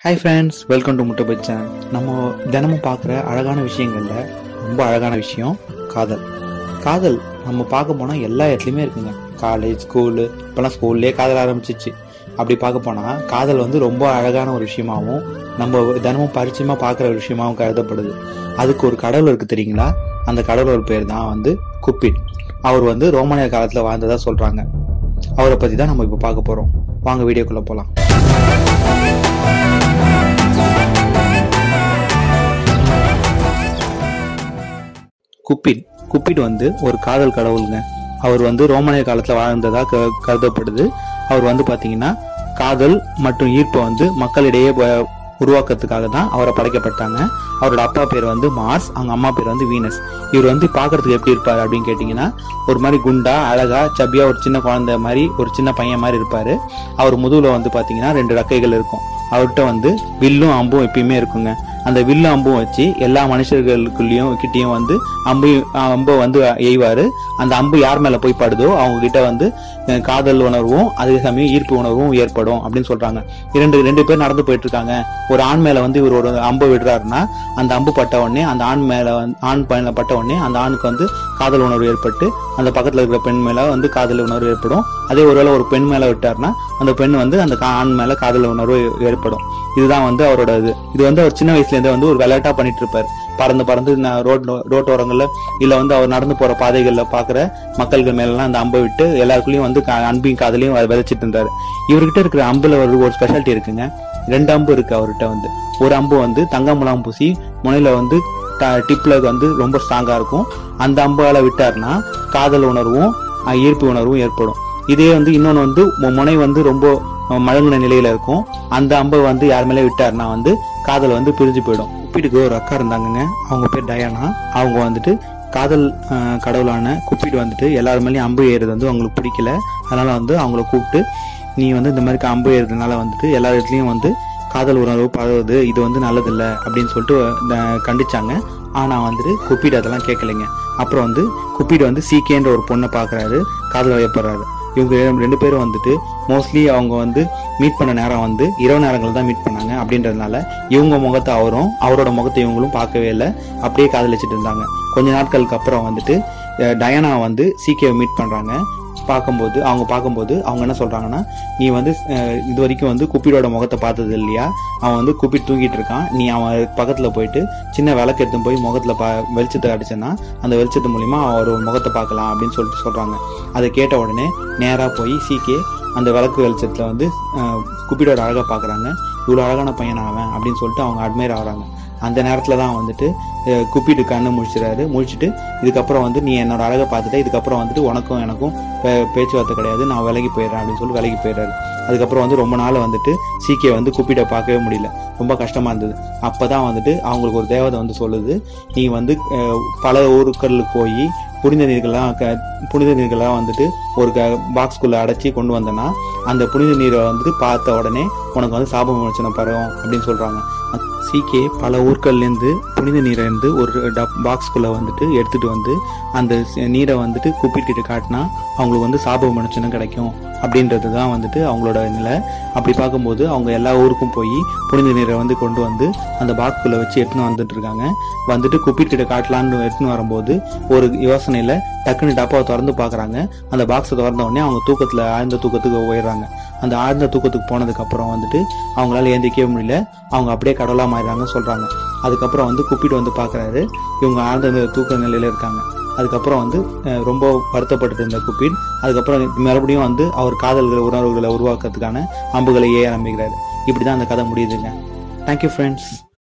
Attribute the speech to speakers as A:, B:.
A: hi friends welcome to முட்டை பச்சன் நம்ம தினமும் பார்க்குற அழகான விஷயங்கள்ல ரொம்ப அழகான விஷயம் காதல் காதல் நம்ம பார்க்க போனால் எல்லா இடத்துலையுமே இருக்குங்க காலேஜ் ஸ்கூலு இப்போலாம் ஸ்கூல்லேயே காதல் ஆரம்பிச்சிச்சு அப்படி பார்க்க போனால் காதல் வந்து ரொம்ப அழகான ஒரு விஷயமாகவும் நம்ம தினமும் பரிச்சயமாக பார்க்குற ஒரு விஷயமாகவும் கருதப்படுது அதுக்கு ஒரு கடவுள் இருக்கு தெரியுங்களா அந்த கடவுளோட பேர் தான் வந்து குப்பிட் அவர் வந்து ரோமானிய காலத்தில் வாழ்ந்ததா சொல்கிறாங்க அவரை பற்றி தான் நம்ம இப்போ பார்க்க போகிறோம் வாங்க வீடியோக்குள்ளே போகலாம் குப்பிட் குப்பிட் வந்து ஒரு காதல் கடவுளுங்க அவர் வந்து ரோமானிய காலத்துல வாழ்ந்ததா க- கருதப்படுது அவர் வந்து பாத்தீங்கன்னா காதல் மற்றும் ஈர்ப்பை வந்து மக்களிடையே ப- உருவாக்கத்துக்காக தான் அவரை படைக்கப்பட்டாங்க அவரோட அப்பா பேர் வந்து மார்ஸ் அவங்க அம்மா பேர் வந்து வீனஸ் இவர் வந்து பார்க்கறதுக்கு எப்படி இருப்பாரு அப்படின்னு கேட்டிங்கன்னா ஒரு மாதிரி குண்டா அழகா சப்பியா ஒரு சின்ன குழந்தை மாதிரி ஒரு சின்ன பையன் மாதிரி இருப்பாரு அவர் முதுகுல வந்து பாத்தீங்கன்னா ரெண்டு ரெக்கைகள் இருக்கும் அவர்கிட்ட வந்து வில்லும் அம்பும் எப்பயுமே இருக்குங்க அந்த வில்லு அம்பும் வச்சு எல்லா மனுஷர்களுக்குள்ளேயும் கிட்டயும் வந்து அம்பு அம்பை வந்து எய்வாரு அந்த அம்பு யார் மேல போய் படுதோ அவங்க கிட்ட வந்து அஹ், காதல் உணர்வும் அதே சமயம் ஈர்ப்பு உணர்வும் ஏற்படும் அப்படின்னு சொல்றாங்க இரண்டு ரெண்டு பேர் நடந்து போயிட்டு இருக்காங்க ஒரு ஆண் மேல வந்து இவரோட அம்பு விடுறாருன்னா அந்த அம்பு பட்ட உடனே அந்த ஆண் மேல வந்து ஆண் மேல பட்ட உடனே அந்த ஆணுக்கு வந்து காதல் உணர்வு ஏற்பட்டு அந்த பக்கத்துல இருக்கிற பெண் மேல வந்து காதல் உணர்வு ஏற்படும் அதே ஒருவேளை ஒரு பெண் மேல விட்டாருன்னா அந்த பெண் வந்து அந்த கா- ஆண் மேல காதல் உணர்வு ஏற்படும் இதுதான் வந்து அவரோட இது இது வந்து அவர் சின்ன வயசுல இருந்தே வந்து ஒரு விளையாட்டா பண்ணிட்டு இருப்பாரு பறந்து பறந்து ரோட் ரோட்டோரங்கள்ல இல்ல வந்து அவர் நடந்து போற பாதைகள்ல பாக்குற மக்கள்கள் மேலாம் அந்த அம்பை விட்டு எல்லாருக்குள்ளயும் வந்து கா- அன்பையும் காதலையும் அவர் விதைச்சிட்டு இருந்தாரு இவர்கிட்ட இருக்கிற அம்புல ஒரு ஒரு ஸ்பெஷாலிட்டி இருக்குங்க ரெண்டு அம்பு இருக்கு அவர்கிட்ட வந்து ஒரு அம்பு வந்து தங்க முலாம் பூசி முனையில வந்து ட- டிப்ல வந்து ரொம்ப ஸ்ட்ராங்கா இருக்கும் அந்த அம்பால விட்டாருன்னா காதல் உணர்வும் அஹ், ஈர்ப்பு உணர்வும் ஏற்படும் இதே வந்து இன்னொன்னு வந்து மு- முனை வந்து ரொம்ப அஹ், மழுங்கின நிலையில இருக்கும் அந்த அம்பை வந்து யார் மேலே விட்டாருன்னா வந்து காதல் வந்து பிரிஞ்சு போயிடும் குப்பிட்டுக்கு ஒரு அக்கா இருந்தாங்கங்க அவங்க பேர் டயானா அவங்க வந்துட்டு காதல் அஹ், கடவுளான குப்பிட்டு வந்துட்டு எல்லார் மேலேயும் அம்பு ஏறுறது வந்து அவங்களுக்கு பிடிக்கல அதனால வந்து அவங்கள கூப்பிட்டு நீ வந்து இந்த மாதிரி அம்பு ஏறுறதுனால வந்துட்டு எல்லா இடத்துலயும் வந்து காதல் உணர்வு பரவுது இது வந்து நல்லதில்ல அப்படின்னு சொல்லிட்டு அஹ், கண்டிச்சாங்க ஆனா வந்துட்டு குப்பிடு அதெல்லாம் கேட்கலைங்க அப்புறம் வந்து குப்பிடு வந்து சீக்கேன்ற ஒரு பொண்ணை பாக்குறாரு காதல் வயப்படுறாரு இவங்க ரெண்டு- ரெண்டு பேரும் வந்துட்டு மோஸ்ட்லி அவங்க வந்து மீட் பண்ண நேரம் வந்து இரவு நேரங்கள் தான் மீட் பண்ணாங்க அப்படின்றதுனால இவங்க முகத்தை அவரும் அவரோட முகத்தை இவங்களும் பார்க்கவே இல்லை அப்படியே காதலிச்சிட்டு இருந்தாங்க கொஞ்ச நாட்களுக்கு அப்புறம் வந்துட்டு அஹ், டயானா வந்து சீக்கிரம் மீட் பண்றாங்க பார்க்கும்போது அவங்க பார்க்கும்போது அவங்க என்ன சொல்றாங்கன்னா நீ வந்து அஹ், இது வரைக்கும் வந்து குப்பிடோட முகத்தை பார்த்தது இல்லையா அவன் வந்து குப்பிட் தூங்கிட்டு இருக்கான் நீ அவன் பக்கத்துல போயிட்டு சின்ன விளக்கு எடுத்து போய் முகத்துல பா வெளிச்சத்தை அடிச்சேன்னா அந்த வெளிச்சத்து மூலியமா அவர் முகத்தை பார்க்கலாம் அப்படின்னு சொல்லிட்டு சொல்றாங்க அதை கேட்ட உடனே நேரா போய் சீக்கே அந்த விளக்கு வெளிச்சத்துல வந்து அஹ், குப்பிடோட அழகை பார்க்கறாங்க இவ்வளோ அழகான பையன் அவன் அப்படின்னு சொல்லிட்டு அவங்க அட்மையர் ஆகுறாங்க அந்த நேரத்துல தான் வந்துட்டு அஹ், குப்பிடு கண்ணு முழிச்சிடாரு முழிச்சிட்டு இதுக்கப்புறம் வந்து நீ என்னோட அழகை பார்த்துட்ட இதுக்கப்புறம் வந்துட்டு உனக்கும் எனக்கும் பே- பேச்சுவார்த்தை கிடையாது நான் விலகி போயிடுறேன் அப்படின்னு சொல்லி விலகி போயிடுறாரு அதுக்கப்புறம் வந்து ரொம்ப நாள் வந்துட்டு சீக்கிய வந்து குப்பிட பார்க்கவே முடியல ரொம்ப கஷ்டமா இருந்தது அப்பதான் வந்துட்டு அவங்களுக்கு ஒரு தேவதை வந்து சொல்லுது நீ வந்து அஹ், பல ஊருக்களுக்கு போய் புனித நீர்கள்லாம் க- புனித நீர்கள்லாம் வந்துட்டு ஒரு பாக்ஸ்குள்ள அடைச்சி கொண்டு வந்தனா அந்த புனித நீரை வந்துட்டு பார்த்த உடனே உனக்கு வந்து சாப விமோச்சனம் பரவும் அப்படின்னு சொல்றாங்க சீக்கே பல ஊர்கள்லேருந்து புனித நீரை இருந்து ஒரு டப் பாக்ஸ்குள்ள வந்துட்டு எடுத்துட்டு வந்து அந்த சி- நீரை வந்துட்டு குப்பிட்டு காட்டினா அவங்களுக்கு வந்து சாப விமோச்சனம் கிடைக்கும் அப்படின்றது தான் வந்துட்டு அவங்களோட நிலை அப்படி பார்க்கும்போது அவங்க எல்லா ஊருக்கும் போய் புனித நீரை வந்து கொண்டு வந்து அந்த பாக்ஸ்குள்ள வச்சு எடுத்துன்னு வந்துட்டு இருக்காங்க வந்துட்டு குப்பிட்டு காட்டலான்னு எடுத்துன்னு வரும்போது ஒரு யோசனையில டக்குன்னு டப்பாவை திறந்து பார்க்கறாங்க அந்த பாக்ஸை திறந்த உடனே அவங்க தூக்கத்துல ஆழ்ந்த தூக்கத்துக்கு போயிடுறாங்க அந்த ஆழ்ந்த தூக்கத்துக்கு போனதுக்கு அப்புறம் வந்துட்டு அவங்களால ஏந்திக்கவே முடியல அவங்க அப்படியே கடவுளா மாறிடுறாங்கன்னு சொல்றாங்க அதுக்கப்புறம் வந்து குப்பிட்டு வந்து பார்க்கறாரு இவங்க ஆழ்ந்த தூக்க நிலையில இருக்காங்க அதுக்கப்புறம் வந்து அஹ், ரொம்ப வருத்தப்பட்டு இருந்த குப்பிட் அதுக்கப்புறம் மறுபடியும் வந்து அவர் காதல்கள் உணர்வுகளை உருவாக்குறதுக்கான அம்புகளை ஏற ஆரம்பிக்கிறாரு இப்படிதான் அந்த கதை முடியுதுங்க தேங்க்யூ ஃப்ரெண்ட்ஸ்